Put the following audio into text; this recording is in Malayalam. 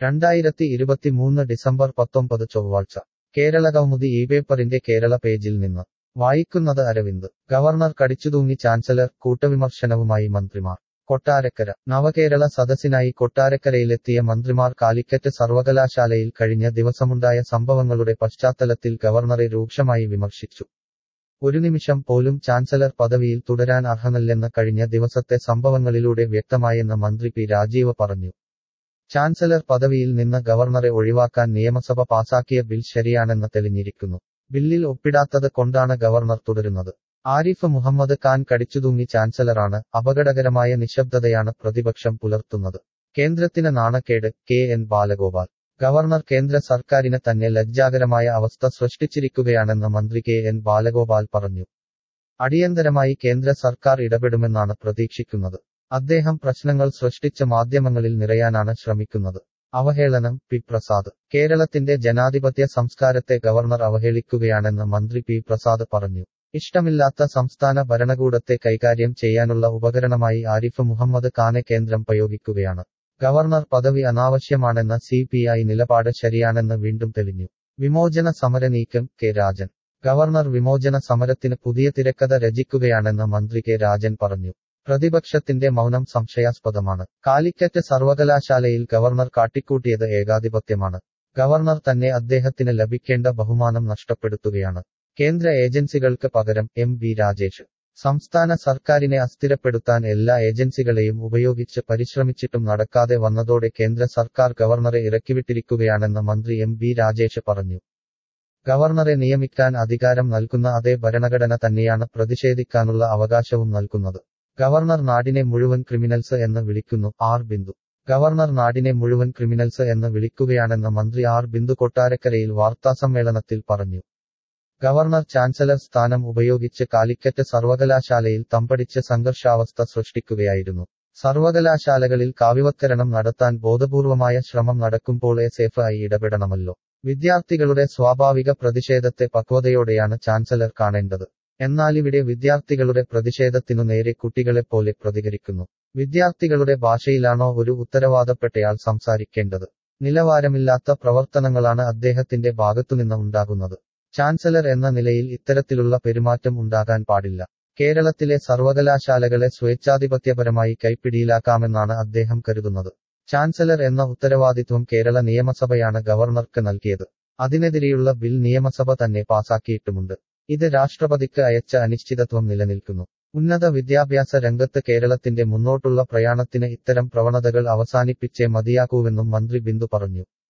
രണ്ടായിരത്തി ഇരുപത്തിമൂന്ന് ഡിസംബർ പത്തൊമ്പത് ചൊവ്വാഴ്ച കേരള കൗമുദി ഈ പേപ്പറിന്റെ കേരള പേജിൽ നിന്ന് വായിക്കുന്നത് അരവിന്ദ് ഗവർണർ കടിച്ചുതൂങ്ങി ചാൻസലർ കൂട്ടവിമർശനവുമായി മന്ത്രിമാർ കൊട്ടാരക്കര നവകേരള സദസ്സിനായി കൊട്ടാരക്കരയിലെത്തിയ മന്ത്രിമാർ കാലിക്കറ്റ് സർവകലാശാലയിൽ കഴിഞ്ഞ ദിവസമുണ്ടായ സംഭവങ്ങളുടെ പശ്ചാത്തലത്തിൽ ഗവർണറെ രൂക്ഷമായി വിമർശിച്ചു ഒരു നിമിഷം പോലും ചാൻസലർ പദവിയിൽ തുടരാൻ അർഹനല്ലെന്ന് കഴിഞ്ഞ ദിവസത്തെ സംഭവങ്ങളിലൂടെ വ്യക്തമായെന്ന് മന്ത്രി പി രാജീവ് പറഞ്ഞു ചാൻസലർ പദവിയിൽ നിന്ന് ഗവർണറെ ഒഴിവാക്കാൻ നിയമസഭ പാസാക്കിയ ബിൽ ശരിയാണെന്ന് തെളിഞ്ഞിരിക്കുന്നു ബില്ലിൽ ഒപ്പിടാത്തത് കൊണ്ടാണ് ഗവർണർ തുടരുന്നത് ആരിഫ് മുഹമ്മദ് ഖാൻ കടിച്ചുതൂങ്ങി ചാൻസലറാണ് അപകടകരമായ നിശബ്ദതയാണ് പ്രതിപക്ഷം പുലർത്തുന്നത് കേന്ദ്രത്തിന് നാണക്കേട് കെ എൻ ബാലഗോപാൽ ഗവർണർ കേന്ദ്ര സർക്കാരിന് തന്നെ ലജ്ജാകരമായ അവസ്ഥ സൃഷ്ടിച്ചിരിക്കുകയാണെന്ന് മന്ത്രി കെ എൻ ബാലഗോപാൽ പറഞ്ഞു അടിയന്തരമായി കേന്ദ്ര സർക്കാർ ഇടപെടുമെന്നാണ് പ്രതീക്ഷിക്കുന്നത് അദ്ദേഹം പ്രശ്നങ്ങൾ സൃഷ്ടിച്ച് മാധ്യമങ്ങളിൽ നിറയാനാണ് ശ്രമിക്കുന്നത് അവഹേളനം പി പ്രസാദ് കേരളത്തിന്റെ ജനാധിപത്യ സംസ്കാരത്തെ ഗവർണർ അവഹേളിക്കുകയാണെന്ന് മന്ത്രി പി പ്രസാദ് പറഞ്ഞു ഇഷ്ടമില്ലാത്ത സംസ്ഥാന ഭരണകൂടത്തെ കൈകാര്യം ചെയ്യാനുള്ള ഉപകരണമായി ആരിഫ് മുഹമ്മദ് ഖാനെ കേന്ദ്രം പ്രയോഗിക്കുകയാണ് ഗവർണർ പദവി അനാവശ്യമാണെന്ന സി പി ഐ നിലപാട് ശരിയാണെന്ന് വീണ്ടും തെളിഞ്ഞു വിമോചന സമര നീക്കം കെ രാജൻ ഗവർണർ വിമോചന സമരത്തിന് പുതിയ തിരക്കഥ രചിക്കുകയാണെന്ന് മന്ത്രി കെ രാജൻ പറഞ്ഞു പ്രതിപക്ഷത്തിന്റെ മൗനം സംശയാസ്പദമാണ് കാലിക്കറ്റ് സർവകലാശാലയിൽ ഗവർണർ കാട്ടിക്കൂട്ടിയത് ഏകാധിപത്യമാണ് ഗവർണർ തന്നെ അദ്ദേഹത്തിന് ലഭിക്കേണ്ട ബഹുമാനം നഷ്ടപ്പെടുത്തുകയാണ് കേന്ദ്ര ഏജൻസികൾക്ക് പകരം എം ബി രാജേഷ് സംസ്ഥാന സർക്കാരിനെ അസ്ഥിരപ്പെടുത്താൻ എല്ലാ ഏജൻസികളെയും ഉപയോഗിച്ച് പരിശ്രമിച്ചിട്ടും നടക്കാതെ വന്നതോടെ കേന്ദ്ര സർക്കാർ ഗവർണറെ ഇറക്കിവിട്ടിരിക്കുകയാണെന്ന് മന്ത്രി എം ബി രാജേഷ് പറഞ്ഞു ഗവർണറെ നിയമിക്കാൻ അധികാരം നൽകുന്ന അതേ ഭരണഘടന തന്നെയാണ് പ്രതിഷേധിക്കാനുള്ള അവകാശവും നൽകുന്നത് ഗവർണർ നാടിനെ മുഴുവൻ ക്രിമിനൽസ് എന്ന് വിളിക്കുന്നു ആർ ബിന്ദു ഗവർണർ നാടിനെ മുഴുവൻ ക്രിമിനൽസ് എന്ന് വിളിക്കുകയാണെന്ന് മന്ത്രി ആർ ബിന്ദു കൊട്ടാരക്കരയിൽ വാർത്താസമ്മേളനത്തിൽ പറഞ്ഞു ഗവർണർ ചാൻസലർ സ്ഥാനം ഉപയോഗിച്ച് കാലിക്കറ്റ് സർവകലാശാലയിൽ തമ്പടിച്ച് സംഘർഷാവസ്ഥ സൃഷ്ടിക്കുകയായിരുന്നു സർവകലാശാലകളിൽ കാവ്യവത്കരണം നടത്താൻ ബോധപൂർവമായ ശ്രമം നടക്കുമ്പോൾ എസ് എഫ് ഐ ഇടപെടണമല്ലോ വിദ്യാർത്ഥികളുടെ സ്വാഭാവിക പ്രതിഷേധത്തെ പക്വതയോടെയാണ് ചാൻസലർ കാണേണ്ടത് എന്നാലിവിടെ വിദ്യാർത്ഥികളുടെ പ്രതിഷേധത്തിനു നേരെ കുട്ടികളെപ്പോലെ പ്രതികരിക്കുന്നു വിദ്യാർത്ഥികളുടെ ഭാഷയിലാണോ ഒരു ഉത്തരവാദപ്പെട്ടയാൾ സംസാരിക്കേണ്ടത് നിലവാരമില്ലാത്ത പ്രവർത്തനങ്ങളാണ് അദ്ദേഹത്തിന്റെ ഭാഗത്തുനിന്ന് ഉണ്ടാകുന്നത് ചാൻസലർ എന്ന നിലയിൽ ഇത്തരത്തിലുള്ള പെരുമാറ്റം ഉണ്ടാകാൻ പാടില്ല കേരളത്തിലെ സർവകലാശാലകളെ സ്വേച്ഛാധിപത്യപരമായി കൈപ്പിടിയിലാക്കാമെന്നാണ് അദ്ദേഹം കരുതുന്നത് ചാൻസലർ എന്ന ഉത്തരവാദിത്വം കേരള നിയമസഭയാണ് ഗവർണർക്ക് നൽകിയത് അതിനെതിരെയുള്ള ബിൽ നിയമസഭ തന്നെ പാസാക്കിയിട്ടുമുണ്ട് ഇത് രാഷ്ട്രപതിക്ക് അയച്ച അനിശ്ചിതത്വം നിലനിൽക്കുന്നു ഉന്നത വിദ്യാഭ്യാസ രംഗത്ത് കേരളത്തിന്റെ മുന്നോട്ടുള്ള പ്രയാണത്തിന് ഇത്തരം പ്രവണതകൾ അവസാനിപ്പിച്ചേ മതിയാകൂവെന്നും മന്ത്രി ബിന്ദു പറഞ്ഞു